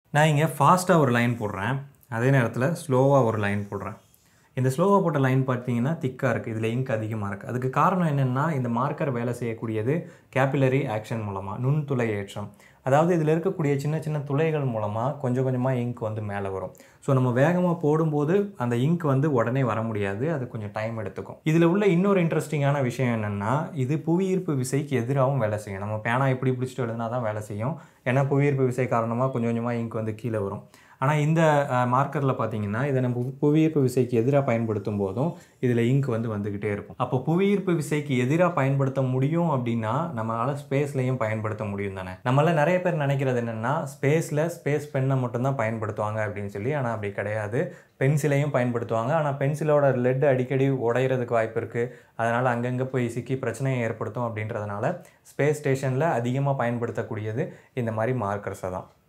நான் இங்கே ஃபாஸ்ட்டாக ஒரு லைன் போடுறேன் அதே நேரத்தில் ஸ்லோவாக ஒரு லைன் போடுறேன் இந்த ஸ்லோவாக போட்ட லைன் பார்த்தீங்கன்னா திக்காக இருக்குது இதில் இங்க் அதிகமாக இருக்குது அதுக்கு காரணம் என்னென்னா இந்த மார்க்கர் வேலை செய்யக்கூடியது கேபிலரி ஆக்ஷன் மூலமாக நுண்துளை ஏற்றம் அதாவது இதில் இருக்கக்கூடிய சின்ன சின்ன துளைகள் மூலமாக கொஞ்சம் கொஞ்சமாக இங்க் வந்து மேலே வரும் ஸோ நம்ம வேகமாக போடும்போது அந்த இங்க் வந்து உடனே வர முடியாது அது கொஞ்சம் டைம் எடுத்துக்கும் இதில் உள்ள இன்னொரு இன்ட்ரெஸ்டிங்கான விஷயம் என்னென்னா இது புவியீர்ப்பு விசைக்கு எதிராகவும் வேலை செய்யும் நம்ம பேனா இப்படி பிடிச்சிட்டு எழுதினா தான் வேலை செய்யும் ஏன்னா புவியீர்ப்பு விசை காரணமாக கொஞ்சம் கொஞ்சமாக இங்க் வந்து கீழே வரும் ஆனால் இந்த மார்க்கரில் பார்த்தீங்கன்னா இதை நம்ம புவியீர்ப்பு விசைக்கு எதிராக பயன்படுத்தும் போதும் இதில் இங்க் வந்து வந்துக்கிட்டே இருக்கும் அப்போ புவியீர்ப்பு விசைக்கு எதிராக பயன்படுத்த முடியும் அப்படின்னா நம்மளால் ஸ்பேஸ்லையும் பயன்படுத்த முடியும் தானே நம்மள நிறைய பேர் நினைக்கிறது என்னென்னா ஸ்பேஸில் ஸ்பேஸ் பெண்ணை மட்டும்தான் பயன்படுத்துவாங்க அப்படின்னு சொல்லி ஆனால் அப்படி கிடையாது பென்சிலையும் பயன்படுத்துவாங்க ஆனால் பென்சிலோட லெட் அடிக்கடி உடையிறதுக்கு வாய்ப்பு இருக்குது அதனால் அங்கங்கே போய் சிக்கி பிரச்சனையை ஏற்படுத்தும் அப்படின்றதுனால ஸ்பேஸ் ஸ்டேஷனில் அதிகமாக பயன்படுத்தக்கூடியது இந்த மாதிரி மார்க்கர்ஸை தான்